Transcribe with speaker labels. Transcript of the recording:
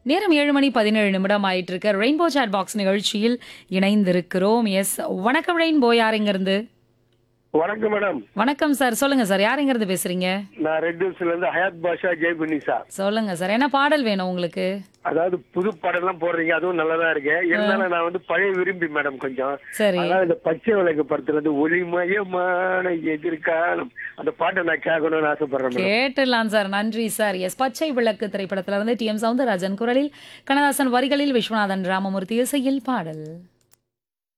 Speaker 1: நேரம் ஏழு மணி பதினேழு நிமிடம் ஆயிட்டு இருக்க ரெயின்போ சாட் பாக்ஸ் நிகழ்ச்சியில் இணைந்திருக்கிறோம் எஸ் வணக்கம் ரெயின்போ யாருங்க இருந்து
Speaker 2: வணக்கம் மேடம்
Speaker 1: வணக்கம் சார் சொல்லுங்க சார் யாருங்க இருந்து பேசுறீங்க
Speaker 2: நான் ரெட் ஹில்ஸ்ல இருந்து ஹயாத் பாஷா ஜெய்புன்னி சார்
Speaker 1: சொல்லுங்க சார் என்ன பாடல் வேணும் உங்களுக்கு
Speaker 2: அதாவது புது பாடலாம் போடுறீங்க அதுவும் நல்லதா இருக்கு இருந்தாலும் நான் வந்து பழைய விரும்பி மேடம் கொஞ்சம்
Speaker 1: சரி
Speaker 2: அதாவது இந்த பச்சை விளக்கு படத்துல இருந்து ஒளிமயமான எதிர்காலம் அந்த பாட்டை நான் கேட்கணும்னு ஆசைப்படுறேன் மேடம்
Speaker 1: கேட்டுலாம் சார் நன்றி சார் எஸ் பச்சை விளக்கு திரைப்படத்துல இருந்து டி எம் சவுந்தரராஜன் குரலில் கண்ணதாசன் வரிகளில் விஸ்வநாதன் ராமமூர்த்தி இசையில் பாடல்